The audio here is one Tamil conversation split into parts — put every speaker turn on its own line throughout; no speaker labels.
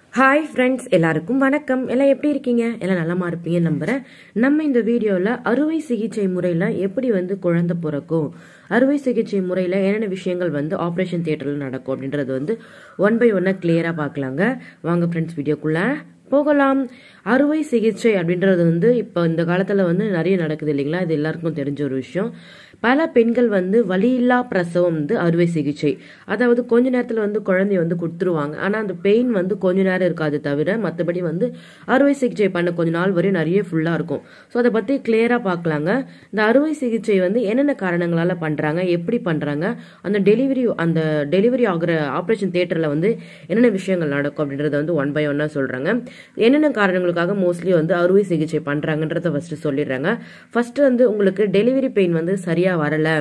ஹாய் ஃப்ரெண்ட்ஸ் எல்லாருக்கும் வணக்கம் எல்லாம் எப்படி இருக்கீங்க எல்லாம் நலமா இருப்பீங்க நம்புறேன் நம்ம இந்த வீடியோவில் அறுவை சிகிச்சை முறையில் எப்படி வந்து குழந்தை பிறக்கும் அறுவை சிகிச்சை முறையில் என்னென்ன விஷயங்கள் வந்து ஆப்ரேஷன் தியேட்டரில் நடக்கும் அப்படின்றது வந்து ஒன் பை ஒன்னாக கிளியராக பார்க்கலாங்க வாங்க ஃப்ரெண்ட்ஸ் வீடியோக்குள்ள போகலாம் அறுவை சிகிச்சை அப்படின்றது வந்து இப்போ இந்த காலத்தில் வந்து நிறைய நடக்குது இல்லைங்களா இது எல்லாருக்கும் தெரிஞ்ச ஒரு விஷயம் பல பெண்கள் வந்து வலியில்லா பிரசவம் வந்து அறுவை சிகிச்சை அதாவது கொஞ்ச நேரத்தில் வந்து குழந்தைய வந்து கொடுத்துருவாங்க ஆனால் அந்த பெயின் வந்து கொஞ்ச நேரம் இருக்காது தவிர மற்றபடி வந்து அறுவை சிகிச்சை பண்ண கொஞ்ச நாள் வரையும் நிறைய ஃபுல்லாக இருக்கும் ஸோ அதை பற்றி கிளியராக பார்க்கலாங்க இந்த அறுவை சிகிச்சை வந்து என்னென்ன காரணங்களால் பண்ணுறாங்க எப்படி பண்ணுறாங்க அந்த டெலிவரி அந்த டெலிவரி ஆகிற ஆப்ரேஷன் தியேட்டரில் வந்து என்னென்ன விஷயங்கள் நடக்கும் அப்படின்றத வந்து ஒன் பை ஒன்னாக சொல்கிறாங்க என்னென்ன காரணங்களுக்காக மோஸ்ட்லி வந்து அறுவை சிகிச்சை பண்ணுறாங்கன்றத ஃபஸ்ட்டு சொல்லிடுறாங்க ஃபஸ்ட்டு வந்து உங்களுக்கு டெலிவரி பெயின் வந்து சரியாக வரலை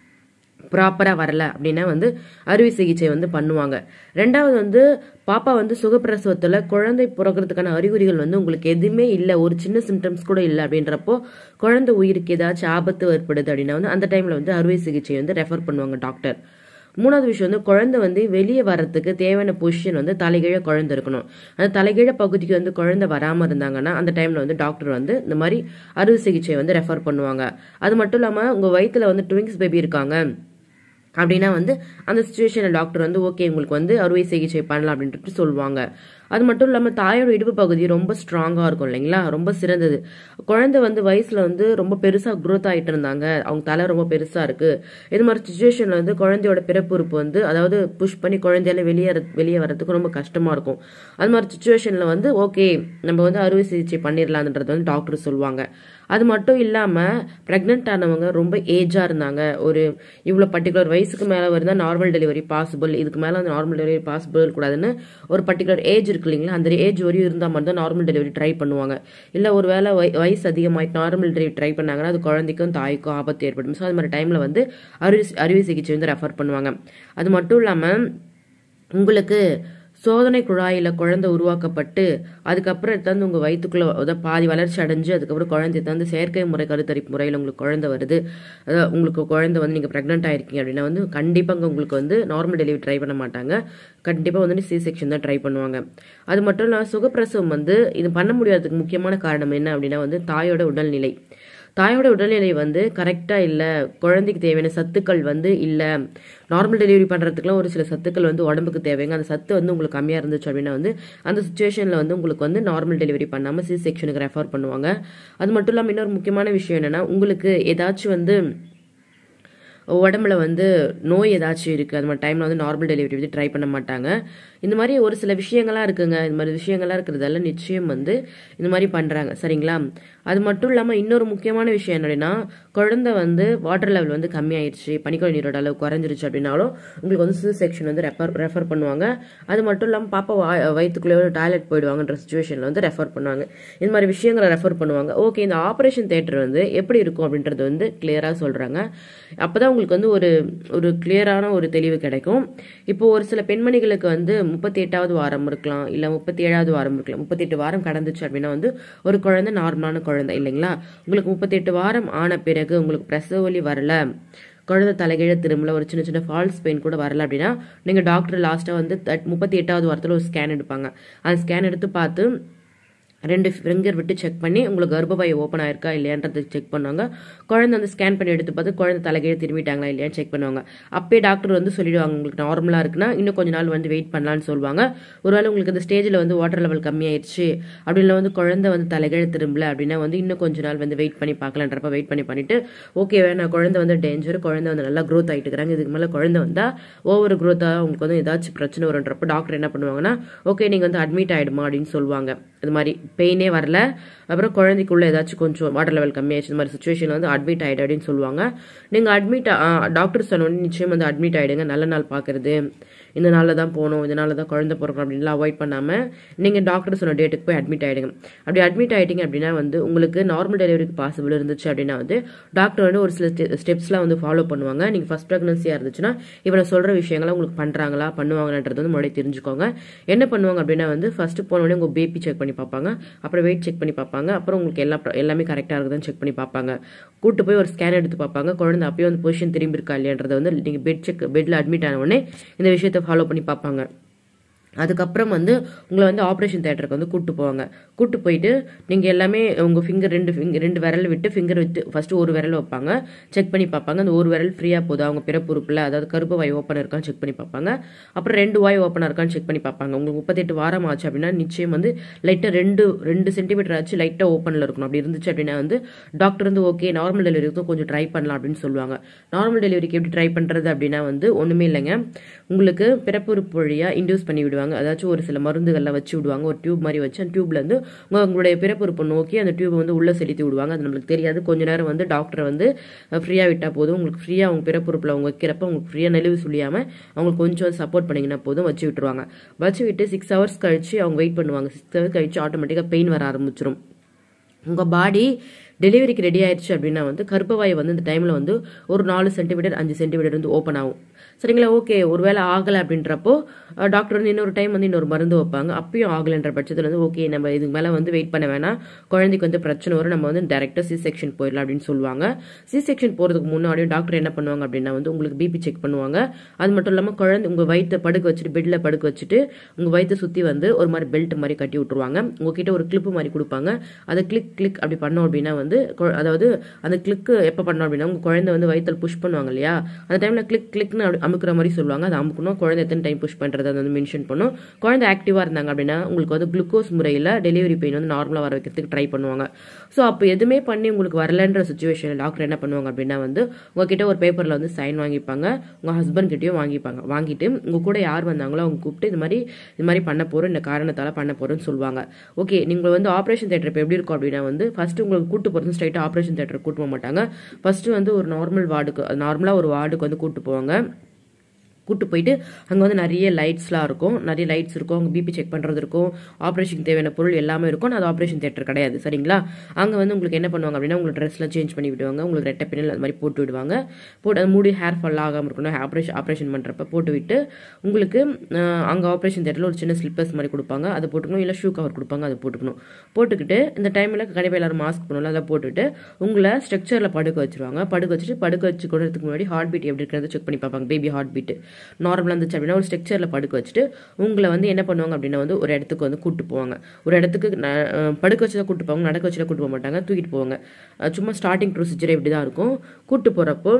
ப்ராப்பராக வரல அப்படின்னா வந்து அறுவை சிகிச்சை வந்து பண்ணுவாங்க ரெண்டாவது வந்து பாப்பா வந்து சுகப்பிரசவத்தில் குழந்தை பிறக்கிறதுக்கான அறிகுறிகள் வந்து உங்களுக்கு எதுவுமே இல்லை ஒரு சின்ன சிம்டம்ஸ் கூட இல்லை அப்படின்றப்போ குழந்தை உயிருக்கு ஏதாச்சும் ஆபத்து ஏற்படுது அப்படின்னா வந்து அந்த டைமில் வந்து அறுவை சிகிச்சை வந்து ரெஃபர் பண்ணுவாங்க டாக்டர் மூணாவது விஷயம் வந்து குழந்தை வந்து வெளியே வர்றதுக்கு தேவையான பொசிஷன் வந்து தலைகீழ குழந்தை இருக்கணும் அந்த தலைகீழ பகுதிக்கு வந்து குழந்தை வராமல் இருந்தாங்கன்னா அந்த டைமில் வந்து டாக்டர் வந்து இந்த மாதிரி அறுவை சிகிச்சை வந்து ரெஃபர் பண்ணுவாங்க அது மட்டும் இல்லாமல் உங்கள் வயிற்றில் வந்து ட்விங்ஸ் பேபி இருக்காங்க அப்படின்னா வந்து அந்த சுச்சுவேஷனில் டாக்டர் வந்து ஓகே உங்களுக்கு வந்து அறுவை சிகிச்சை பண்ணலாம் அப்படின்ட்டு சொல்லுவாங்க அது மட்டும் இல்லாமல் தாயோட இடுப்பு பகுதி ரொம்ப ஸ்ட்ராங்காக இருக்கும் இல்லைங்களா ரொம்ப சிறந்தது குழந்தை வந்து வயசில் வந்து ரொம்ப பெருசாக க்ரோத் ஆகிட்டு இருந்தாங்க அவங்க தலை ரொம்ப பெருசாக இருக்குது இது மாதிரி சுச்சுவேஷனில் வந்து குழந்தையோட பிறப்புறுப்பு வந்து அதாவது புஷ் பண்ணி குழந்தையால வெளியே வெளியே வர்றதுக்கு ரொம்ப கஷ்டமாக இருக்கும் அது மாதிரி சுச்சுவேஷனில் வந்து ஓகே நம்ம வந்து அறுவை சிகிச்சை பண்ணிடலான்றது வந்து டாக்டர் சொல்லுவாங்க அது மட்டும் இல்லாமல் ப்ரெக்னென்ட் ஆனவங்க ரொம்ப ஏஜாக இருந்தாங்க ஒரு இவ்வளோ பர்டிகுலர் வயசுக்கு மேலே வருதா நார்மல் டெலிவரி பாசிபிள் இதுக்கு மேலே வந்து நார்மல் டெலிவரி பாசிபிள் கூடாதுன்னு ஒரு பர்டிகுலர் ஏஜ் இருக்கு இல்லைங்களா அந்த ஏஜ் வரையும் இருந்தால் மட்டும் தான் நார்மல் டெலிவரி ட்ரை பண்ணுவாங்க இல்லை ஒரு வேளை வயசு அதிகமாகிட்டு நார்மல் டெலிவரி ட்ரை பண்ணாங்கன்னா அது குழந்தைக்கும் தாய்க்கும் ஆபத்து ஏற்படும் ஸோ அது மாதிரி டைமில் வந்து அறுவை அறுவை சிகிச்சை வந்து ரெஃபர் பண்ணுவாங்க அது மட்டும் இல்லாமல் உங்களுக்கு சோதனை குழாயில் குழந்தை உருவாக்கப்பட்டு அதுக்கப்புறம் எடுத்தாந்து உங்கள் வயிற்றுக்குள்ளே அதாவது பாதி வளர்ச்சி அடைஞ்சு அதுக்கப்புறம் குழந்தை எடுத்தாந்து செயற்கை முறை கருத்தரிப்பு முறையில் உங்களுக்கு குழந்தை வருது அதாவது உங்களுக்கு குழந்தை வந்து நீங்கள் ப்ரெக்னென்ட் ஆயிருக்கீங்க அப்படின்னா வந்து கண்டிப்பாக உங்களுக்கு வந்து நார்மல் டெலிவரி ட்ரை பண்ண மாட்டாங்க கண்டிப்பாக வந்து சி செக்ஷன் தான் ட்ரை பண்ணுவாங்க அது மட்டும் இல்லாமல் சுகப்பிரசவம் வந்து இது பண்ண முடியாததுக்கு முக்கியமான காரணம் என்ன அப்படின்னா வந்து தாயோட உடல்நிலை தாயோட உடல்நிலை வந்து கரெக்டாக இல்லை குழந்தைக்கு தேவையான சத்துக்கள் வந்து இல்லை நார்மல் டெலிவரி பண்ணுறதுக்குலாம் ஒரு சில சத்துக்கள் வந்து உடம்புக்கு தேவைங்க அந்த சத்து வந்து உங்களுக்கு கம்மியாக இருந்துச்சு அப்படின்னா வந்து அந்த சுச்சுவேஷனில் வந்து உங்களுக்கு வந்து நார்மல் டெலிவரி பண்ணாமல் சி செக்ஷனுக்கு ரெஃபர் பண்ணுவாங்க அது மட்டும் இல்லாமல் இன்னொரு முக்கியமான விஷயம் என்னென்னா உங்களுக்கு ஏதாச்சும் வந்து உடம்புல வந்து நோய் ஏதாச்சும் இருக்குது அது மாதிரி டைமில் வந்து நார்மல் டெலிவரி வந்து ட்ரை பண்ண மாட்டாங்க இந்த மாதிரி ஒரு சில விஷயங்கள்லாம் இருக்குங்க இந்த மாதிரி விஷயங்கள்லாம் இருக்கிறதால நிச்சயம் வந்து இந்த மாதிரி பண்ணுறாங்க சரிங்களா அது மட்டும் இல்லாமல் இன்னொரு முக்கியமான விஷயம் என்னன்னா குழந்தை வந்து வாட்டர் லெவல் வந்து கம்மியாயிடுச்சு பனிக்குழந்தை நீரோட அளவு குறைஞ்சிருச்சு அப்படின்னாலும் உங்களுக்கு வந்து சி செக்ஷன் வந்து ரெஃபர் ரெஃபர் பண்ணுவாங்க அது மட்டும் இல்லாமல் பாப்பா வயிற்றுக்குள்ளே டாய்லெட் போயிடுவாங்கன்ற சுச்சுவேஷனில் வந்து ரெஃபர் பண்ணுவாங்க இந்த மாதிரி விஷயங்களை ரெஃபர் பண்ணுவாங்க ஓகே இந்த ஆப்ரேஷன் தேட்டர் வந்து எப்படி இருக்கும் அப்படின்றது வந்து கிளியராக சொல்கிறாங்க அப்போ தான் உங்களுக்கு வந்து ஒரு ஒரு கிளியரான ஒரு தெளிவு கிடைக்கும் இப்போ ஒரு சில பெண்மணிகளுக்கு வந்து முப்பத்தி எட்டாவது வாரம் இருக்கலாம் இல்லை முப்பத்தி ஏழாவது வாரம் இருக்கலாம் முப்பத்தி எட்டு வாரம் கடந்துச்சு அப்படின்னா வந்து ஒரு குழந்தை நார்மலான குழந்தை இல்லைங்களா உங்களுக்கு முப்பத்தி எட்டு வாரம் ஆன பிறகு உங்களுக்கு பிரசவ வலி வரல குழந்தை தலைகீழ திரும்பல ஒரு சின்ன சின்ன ஃபால்ஸ் பெயின் கூட வரல அப்படின்னா நீங்கள் டாக்டர் லாஸ்ட்டாக வந்து முப்பத்தி எட்டாவது வாரத்தில் ஒரு ஸ்கேன் எடுப்பாங்க அந்த ஸ்கேன் எடுத்து பார்த்து ரெண்டு ஃபிங்கர் விட்டு செக் பண்ணி உங்களுக்கு கர்ப்பப்பை ஓப்பன் ஆயிருக்கா இல்லையான்றது செக் பண்ணுவாங்க குழந்தை வந்து ஸ்கேன் பண்ணி எடுத்து பார்த்து குழந்தை தலைகீழ திரும்பிட்டாங்களா இல்லையான்னு செக் பண்ணுவாங்க அப்பயே டாக்டர் வந்து சொல்லிடுவாங்க உங்களுக்கு நார்மலாக இருக்குன்னா இன்னும் கொஞ்ச நாள் வந்து வெயிட் பண்ணலான்னு சொல்லுவாங்க ஒருவேளை உங்களுக்கு இந்த ஸ்டேஜில் வந்து வாட்டர் லெவல் கம்மியாயிருச்சு அப்படின்னா வந்து குழந்தை வந்து தலைகீழ திரும்பல அப்படின்னா வந்து இன்னும் கொஞ்ச நாள் வந்து வெயிட் பண்ணி பார்க்கலான்றப்ப வெயிட் பண்ணி பண்ணிட்டு ஓகே வேணா குழந்தை வந்து டேஞ்சர் குழந்தை வந்து நல்லா க்ரோத் ஆகிட்டு இருக்கிறாங்க இதுக்கு மேலே குழந்தை வந்தால் ஓவர் க்ரோத்தாக உங்களுக்கு வந்து ஏதாச்சும் பிரச்சனை வருன்றப்ப டாக்டர் என்ன பண்ணுவாங்கன்னா ஓகே நீங்கள் வந்து அட்மிட் ஆகிடுமா அப்படின்னு சொல்லுவாங்க இது மாதிரி பெயினே வரல அப்புறம் குழந்தைக்குள்ள ஏதாச்சும் கொஞ்சம் வாட்டர் லெவல் கம்மியாச்சு இந்த மாதிரி சுச்சுவேஷன் வந்து அட்மிட் ஆகிடு அப்படின்னு சொல்லுவாங்க நீங்கள் அட்மிட் டாக்டர் சொன்னோடனே நிச்சயம் வந்து அட்மிட் ஆகிடுங்க நல்ல நாள் பார்க்குறது இந்த நாளில் தான் போகணும் இந்த நாளில் தான் குழந்தை பிறக்கணும் அப்படின்லாம் அவாய்ட் பண்ணாமல் நீங்கள் டாக்டர் சொன்ன டேட்டுக்கு போய் அட்மிட் ஆகிடுங்க அப்படி அட்மிட் ஆகிட்டீங்க அப்படின்னா வந்து உங்களுக்கு நார்மல் டெலிவரிக்கு பாசிபிள் இருந்துச்சு அப்படின்னா வந்து டாக்டர் வந்து ஒரு சில ஸ்டெப்ஸ்லாம் வந்து ஃபாலோ பண்ணுவாங்க நீங்கள் ஃபஸ்ட் ப்ரெக்னன்சியாக இருந்துச்சுன்னா இவனை சொல்கிற விஷயங்களை உங்களுக்கு பண்ணுறாங்களா பண்ணுவாங்கன்றது வந்து முன்னாடி தெரிஞ்சுக்கோங்க என்ன பண்ணுவாங்க அப்படின்னா வந்து ஃபஸ்ட்டு போனோடனே உங்கள் பேபி செக் பண்ணி பார்ப்பாங்க அப்புறம் வெயிட் செக் பண்ணி பார்ப்பாங்க அப்புறம் உங்களுக்கு எல்லா எல்லாமே கரெக்டாக இருக்குதுன்னு செக் பண்ணி பார்ப்பாங்க கூட்டு போய் ஒரு ஸ்கேன் எடுத்து பார்ப்பாங்க குழந்தை அப்பயும் வந்து பொசிஷன் திரும்பி இருக்கா இல்லையான்றதை வந்து நீங்கள் பெட் செக் பெட்டில் அட்மிட் ஆன உடனே இந்த விஷயத்தை ஃபாலோ பண்ணி பார்ப்பாங்க அதுக்கப்புறம் வந்து உங்களை வந்து ஆப்ரேஷன் தேட்டருக்கு வந்து கூட்டு போவாங்க கூட்டு போயிட்டு நீங்கள் எல்லாமே உங்கள் ஃபிங்கர் ரெண்டு ஃபிங்கர் ரெண்டு விரல் விட்டு ஃபிங்கர் விட்டு ஃபஸ்ட்டு ஒரு விரல் வைப்பாங்க செக் பண்ணி பார்ப்பாங்க அந்த ஒரு விரல் ஃப்ரீயாக போகுதா அவங்க பிறப்பு உறுப்பில் அதாவது கருப்பு வாய் ஓப்பன் இருக்கான்னு செக் பண்ணி பார்ப்பாங்க அப்புறம் ரெண்டு வாய் ஓப்பனாக இருக்கான்னு செக் பண்ணி பார்ப்பாங்க உங்களுக்கு முப்பத்தெட்டு வாரம் ஆச்சு அப்படின்னா நிச்சயம் வந்து லைட்டாக ரெண்டு ரெண்டு சென்டிமீட்டர் ஆச்சு லைட்டாக ஓப்பனில் இருக்கணும் அப்படி இருந்துச்சு அப்படின்னா வந்து டாக்டர் வந்து ஓகே நார்மல் டெலிவரிக்கு கொஞ்சம் ட்ரை பண்ணலாம் அப்படின்னு சொல்லுவாங்க நார்மல் டெலிவரிக்கு எப்படி ட்ரை பண்ணுறது அப்படின்னா வந்து ஒன்றுமே இல்லைங்க உங்களுக்கு பிறப்பு உறுப்பு வழியாக இன்டியூஸ் பண்ணி விடுவாங்க அதாச்சும் ஒரு சில மருந்துகள்லாம் வச்சு விடுவாங்க ஒரு டியூப் மாதிரி வச்சு அந்த டியூப்ல இருந்து உங்க- உங்களுடைய பிறப்பு உறுப்பை நோக்கி அந்த டியூப் வந்து உள்ள செலுத்தி விடுவாங்க அது நம்மளுக்கு தெரியாது கொஞ்ச நேரம் வந்து டாக்டரை வந்து ஃப்ரீயாக விட்டால் போதும் உங்களுக்கு ஃப்ரீயாக அவங்க பிறப்பு உறுப்பில் அவங்க வைக்கிறப்ப உங்களுக்கு ஃப்ரீயாக நெளிவு சுழியாமல் அவங்களுக்கு கொஞ்சம் சப்போர்ட் பண்ணிங்கன்னா போதும் வச்சு விட்டுருவாங்க வச்சு விட்டு சிக்ஸ் ஹவர்ஸ் கழிச்சு அவங்க வெயிட் பண்ணுவாங்க சிக்ஸ் ஹவர்ஸ் கழிச்சு ஆட்டோமேட்டிக்காக பெயின் வர ஆரம்பிச்சிடும் உங்கள் பாடி டெலிவரிக்கு ரெடி ஆயிடுச்சு அப்படின்னா வந்து கருப்பவாய் வந்து இந்த டைமில் வந்து ஒரு நாலு சென்டிமீட்டர் அஞ்சு சென்டிமீட்டர் வந்து ஓப்பன் ஆகும் சரிங்களா ஓகே ஒருவேளை ஆகலை அப்படின்றப்போ அஹ், டாக்டர் வந்து இன்னொரு டைம் வந்து இன்னொரு மருந்து வைப்பாங்க அப்பயும் ஆகலைன்ற பட்சத்தில் வந்து ஓகே நம்ம இதுக்கு மேலே வந்து வெயிட் பண்ண வேணாம் குழந்தைக்கு வந்து பிரச்சனை வரும் நம்ம வந்து டேரெக்டாக சி செக்ஷன் போயிடலாம் அப்படின்னு சொல்லுவாங்க சி செக்ஷன் போகிறதுக்கு முன்னாடி டாக்டர் என்ன பண்ணுவாங்க அப்படின்னா வந்து உங்களுக்கு பிபி செக் பண்ணுவாங்க அது மட்டும் இல்லாமல் குழந்தை உங்கள் வயிற்றை படுக்க வச்சுட்டு பெட்டில் படுக்க வச்சுட்டு உங்கள் வயிற்றை சுற்றி வந்து ஒரு மாதிரி பெல்ட் மாதிரி கட்டி விட்டுருவாங்க உங்ககிட்ட ஒரு கிளிப்பு மாதிரி கொடுப்பாங்க அதை கிளிக் கிளிக் அப்படி பண்ணோம் அப்படின்னா வந்து கு- அதாவது அந்த கிளிக்கு எப்போ பண்ணோம் அப்படின்னா உங்கள் குழந்தை வந்து வயிற்றில் புஷ் பண்ணுவாங்க இல்லையா அந்த டைமில் கிளிக் கிளிக்னு அப்படி அமுக்குற மாதிரி சொல்லுவாங்க அதை அமுக்கணும் குழந்தை எத்தனை டைம் புஷ் பண்ணுறது அதை வந்து மென்ஷன் பண்ணும் குழந்தை ஆக்டிவாக இருந்தாங்க அப்படின்னா உங்களுக்கு வந்து குளுக்கோஸ் முறையில் டெலிவரி பெயின் வந்து நார்மலாக வர வைக்கிறதுக்கு ட்ரை பண்ணுவாங்க ஸோ அப்போ எதுவுமே பண்ணி உங்களுக்கு வரலன்ற சுச்சுவேஷனில் டாக்டர் என்ன பண்ணுவாங்க அப்படின்னா வந்து உங்ககிட்ட ஒரு பேப்பரில் வந்து சைன் வாங்கிப்பாங்க உங்கள் ஹஸ்பண்ட் கிட்டயும் வாங்கிப்பாங்க வாங்கிட்டு உங்க கூட யார் வந்தாங்களோ அவங்க கூப்பிட்டு இது மாதிரி இது மாதிரி பண்ண போகிறோம் இந்த காரணத்தால் பண்ண போகிறோம்னு சொல்லுவாங்க ஓகே நீங்கள் வந்து ஆப்ரேஷன் தேட்டர் இப்போ எப்படி இருக்கும் அப்படின்னா வந்து ஃபர்ஸ்ட் உங்களுக்கு கூட்டு போகிறது ஸ்ட்ரைட்டாக ஆப்ரேஷன் தேட்டருக்கு கூட்டு போக மாட்டாங்க ஃபர்ஸ்ட் வந்து ஒரு நார்மல் வார்டுக்கு நார்மலாக ஒரு வார்டுக்கு வந்து கூட்டு போவாங்க கூட்டு போயிட்டு அங்கே வந்து நிறைய லைட்ஸ்லாம் இருக்கும் நிறைய லைட்ஸ் இருக்கும் அங்கே பிபி செக் பண்ணுறது இருக்கும் ஆப்ரேஷன் தேவையான பொருள் எல்லாமே இருக்கும் ஆனால் அது ஆப்ரேஷன் தேட்டர் கிடையாது சரிங்களா அங்கே வந்து உங்களுக்கு என்ன பண்ணுவாங்க அப்படின்னா உங்களுக்கு ட்ரெஸ்லாம் சேஞ்ச் பண்ணி விடுவாங்க உங்களுக்கு ரெட்டை பின்னல் அது மாதிரி போட்டு விடுவாங்க போட்டு அது மூடி ஹேர் ஃபால் ஆகாமல் இருக்கணும் ஆப்ரேஷன் ஆப்ரேஷன் பண்ணுறப்ப போட்டு விட்டு உங்களுக்கு அங்கே ஆப்ரேஷன் தேட்டரில் ஒரு சின்ன ஸ்லிப்பர்ஸ் மாதிரி கொடுப்பாங்க அதை போட்டுக்கணும் இல்லை ஷூ கவர் கொடுப்பாங்க அதை போட்டுக்கணும் போட்டுக்கிட்டு இந்த டைமில் கண்டிப்பாக எல்லாரும் மாஸ்க் பண்ணணும் அதை போட்டுட்டு உங்களை ஸ்ட்ரக்சரில் படுக்க வச்சிருவாங்க படுக்க வச்சுட்டு படுக்க வச்சு கொடுறதுக்கு முன்னாடி ஹார்ட் பீட் எப்படி இருக்கிறத செக் பண்ணி பார்ப்பாங்க பேபி ஹார்ட் பீட் நார்மலாக இருந்துச்சு அப்படின்னா ஒரு ஸ்ட்ரக்சரில் படுக்க வச்சுட்டு உங்களை வந்து என்ன பண்ணுவாங்க அப்படின்னா வந்து ஒரு இடத்துக்கு வந்து கூட்டு போவாங்க ஒரு இடத்துக்கு ந- அஹ் படுக்க வச்சு தான் கூட்டு போவாங்க நடக்க வச்சு தான் கூட்டு போக மாட்டாங்க தூக்கிட்டு போவாங்க அஹ் சும்மா ஸ்டார்டிங் ப்ரொசீஜர் இப்படி தான் இருக்கும் கூட்டு போகிறப்போ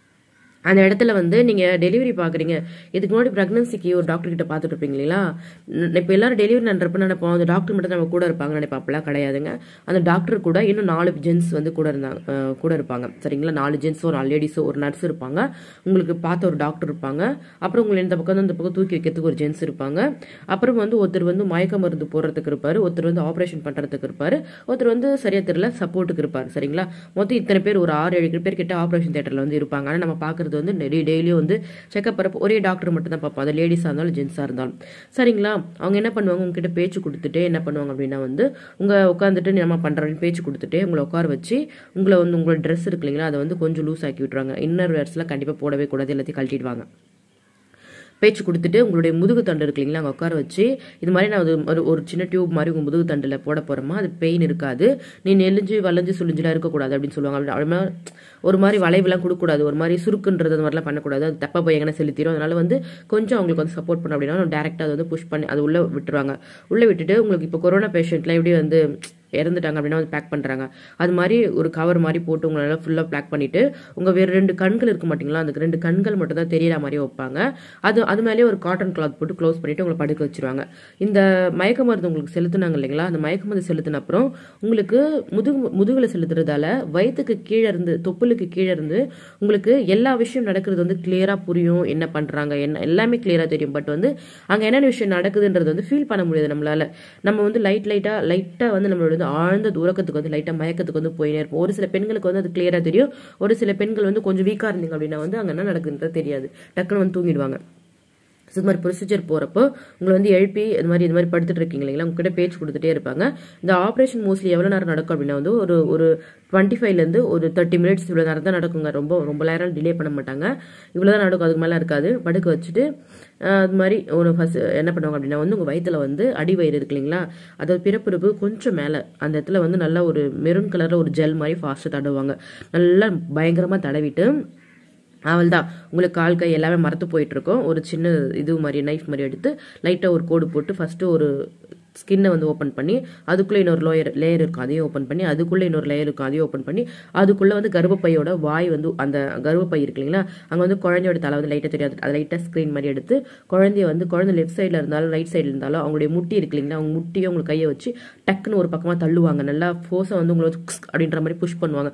அந்த இடத்துல வந்து நீங்கள் டெலிவரி பார்க்குறீங்க இதுக்கு முன்னாடி ப்ரெக்னன்சிக்கு ஒரு டாக்டர் கிட்ட பார்த்துட்டு இருப்பீங்க இல்லைங்களா இப்போ எல்லாரும் டெலிவரி நன்றப்ப நினைப்போம் அந்த டாக்டர் மட்டும் நம்ம கூட இருப்பாங்க நினைப்போம் அப்படிலாம் கிடையாதுங்க அந்த டாக்டர் கூட இன்னும் நாலு ஜென்ஸ் வந்து கூட இருந்தாங்க அஹ் கூட இருப்பாங்க சரிங்களா நாலு ஜென்ஸோ நாலு லேடிஸோ ஒரு நர்ஸ் இருப்பாங்க உங்களுக்கு பார்த்த ஒரு டாக்டர் இருப்பாங்க அப்புறம் உங்களை இந்த பக்கம் இந்த பக்கம் தூக்கி வைக்கிறதுக்கு ஒரு ஜென்ஸ் இருப்பாங்க அப்புறம் வந்து ஒருத்தர் வந்து மயக்க மருந்து போடுறதுக்கு இருப்பாரு ஒருத்தர் வந்து ஆப்ரேஷன் பண்ணுறதுக்கு இருப்பாரு ஒருத்தர் வந்து சரியா தெரியல சப்போர்ட்டுக்கு இருப்பார் சரிங்களா மொத்தம் இத்தனை பேர் ஒரு ஆறு ஏழு பேர் கிட்ட ஆப்ரேஷன் தேட்டரில் வந்து இருப்பாங்க ஆனால் நம்ம பார்க்குறது வந்து டெய்லி டெய்லியும் வந்து செக்அப் வரப்போ ஒரே டாக்டர் மட்டும் தான் பார்ப்போம் அது லேடிஸாக இருந்தாலும் ஜென்ஸாக இருந்தாலும் சரிங்களா அவங்க என்ன பண்ணுவாங்க உங்ககிட்ட பேச்சு கொடுத்துட்டு என்ன பண்ணுவாங்க அப்படின்னா வந்து உங்கள் உட்காந்துட்டு நம்ம பண்ணுறோன்னு பேச்சு கொடுத்துட்டு உங்களை உட்கார வச்சு உங்களை வந்து உங்களோட ட்ரெஸ் இருக்கு இல்லைங்களா அதை வந்து கொஞ்சம் லூஸ் ஆக்கி விட்ருவாங்க இன்னர் வேர்ஸ்லாம் கண்டிப்பாக போடவே கூடாது எல்லாத்தையும் கழட்டிடுவாங்க பேச்சு கொடுத்துட்டு உங்களுடைய முதுகு தண்டு இருக்கு இல்லைங்களா அங்கே உட்கார வச்சு இது மாதிரி நான் ஒரு- ஒரு ஒரு சின்ன டியூப் மாதிரி உங்கள் முதுகு தண்டில் போட போகிறோமா அது பெயின் இருக்காது நீ நெலிஞ்சு வளைஞ்சு சுழிஞ்சுலாம் இருக்கக்கூடாது அப்படின்னு சொல்லுவாங்க அப்படி அது மாதிரி ஒரு மாதிரி வளைவுலாம் கொடுக்கக்கூடாது ஒரு மாதிரி சுருக்குன்றது அந்த மாதிரிலாம் பண்ணக்கூடாது அது தப்பா போய் எங்கன்னா செலுத்திடும் அதனால வந்து கொஞ்சம் அவங்களுக்கு வந்து சப்போர்ட் பண்ண அப்படின்னா டேரெக்டாக அதை வந்து புஷ் பண்ணி அது உள்ளே விட்டுருவாங்க உள்ளே விட்டுட்டு உங்களுக்கு இப்போ கொரோனா பேஷண்ட்லாம் எப்படி வந்து இறந்துட்டாங்க அப்படின்னா வந்து பேக் பண்ணுறாங்க அது மாதிரி ஒரு கவர் மாதிரி போட்டு உங்களை நல்லா ஃபுல்லாக பேக் பண்ணிட்டு உங்கள் வேறு ரெண்டு கண்கள் இருக்க மாட்டீங்களா அந்த ரெண்டு கண்கள் மட்டும் தான் தெரியற மாதிரி வைப்பாங்க அது அது மேலேயே ஒரு காட்டன் கிளாத் போட்டு க்ளோஸ் பண்ணிட்டு உங்களை படுக்க வச்சிருவாங்க இந்த மயக்க மருந்து உங்களுக்கு செலுத்துனாங்க இல்லைங்களா அந்த மயக்க மருந்து செலுத்தின அப்புறம் உங்களுக்கு முதுகு முதுகுல செலுத்துறதால வயிற்றுக்கு கீழே இருந்து தொப்புளுக்கு கீழே இருந்து உங்களுக்கு எல்லா விஷயம் நடக்கிறது வந்து கிளியரா புரியும் என்ன பண்றாங்க என்ன எல்லாமே கிளியரா தெரியும் பட் வந்து அங்க என்னென்ன விஷயம் நடக்குதுன்றது வந்து ஃபீல் பண்ண முடியாது நம்மளால நம்ம வந்து லைட் லைட்டா லைட்டா வந்து நம்மளோட வந்து ஆழ்ந்த தூரக்கத்துக்கு வந்து லைட்டா மயக்கத்துக்கு வந்து போயினே இருப்போம் ஒரு சில பெண்களுக்கு வந்து அது கிளியரா தெரியும் ஒரு சில பெண்கள் வந்து கொஞ்சம் வீக்கா இருந்தீங்க அப்படின்னா வந்து அங்க என்ன நடக்குதுன்றது தெரியாது டக்குன்னு வந்து தூங்கிடுவாங்க So, இது மாதிரி ப்ரொசீஜர் போகிறப்போ உங்களை வந்து எழுப்பி இது மாதிரி இது மாதிரி படுத்துட்டு இருக்கீங்க இல்லைங்களா உங்ககிட்ட பேச்சு கொடுத்துட்டே இருப்பாங்க இந்த ஆப்ரேஷன் மோஸ்ட்லி எவ்வளோ நேரம் நடக்கும் அப்படின்னா வந்து ஒரு ஒரு டுவெண்ட்டி ஃபைவ்லேருந்து ஒரு தேர்ட்டி மினிட்ஸ் இவ்வளோ நேரம் தான் நடக்குங்க ரொம்ப ரொம்ப நேரம் டிலே பண்ண மாட்டாங்க இவ்வளோ தான் நடக்கும் அதுக்கு மேலே இருக்காது படுக்க வச்சுட்டு ஆஹ், அது மாதிரி ஒரு ஃபஸ்ட் என்ன பண்ணுவாங்க அப்படின்னா வந்து உங்கள் வயித்துல வந்து அடி வயிறு இருக்கு இல்லைங்களா அதாவது பிறப்புறுப்பு கொஞ்சம் மேலே அந்த இடத்துல வந்து நல்லா ஒரு மெரூன் கலரில் ஒரு ஜெல் மாதிரி ஃபாஸ்ட்டாக தடவுவாங்க நல்லா பயங்கரமாக தடவிட்டு அவள் தான் உங்களுக்கு கால் கை எல்லாமே மரத்து போயிட்டு இருக்கும் ஒரு சின்ன இது மாதிரி நைஃப் மாதிரி எடுத்து லைட்டாக ஒரு கோடு போட்டு ஃபஸ்ட்டு ஒரு ஸ்கின்னை வந்து ஓப்பன் பண்ணி அதுக்குள்ளே இன்னொரு லோயர் லேயர் இருக்கும் அதையும் ஓப்பன் பண்ணி அதுக்குள்ளே இன்னொரு லேயர் இருக்கும் அதையும் ஓப்பன் பண்ணி அதுக்குள்ளே வந்து கர்ப்பப்பையோட வாய் வந்து அந்த கர்ப்பப்பை இருக்கு இல்லைங்களா அங்கே வந்து குழந்தையோட தலை வந்து லைட்டாக தெரியாது அதை லைட்டாக ஸ்க்ரீன் மாதிரி எடுத்து குழந்தைய வந்து குழந்தை லெஃப்ட் சைடில் இருந்தாலும் ரைட் சைடில் இருந்தாலும் அவங்களுடைய முட்டி இருக்கு இல்லைங்களா அவங்க முட்டியை உங்களுக்கு கையை வச்சு டக்குன்னு ஒரு பக்கமாக தள்ளுவாங்க நல்லா ஃபோர்ஸை வந்து உங்களை வந்து அப்படின்ற மாதிரி புஷ் பண்ணுவாங்க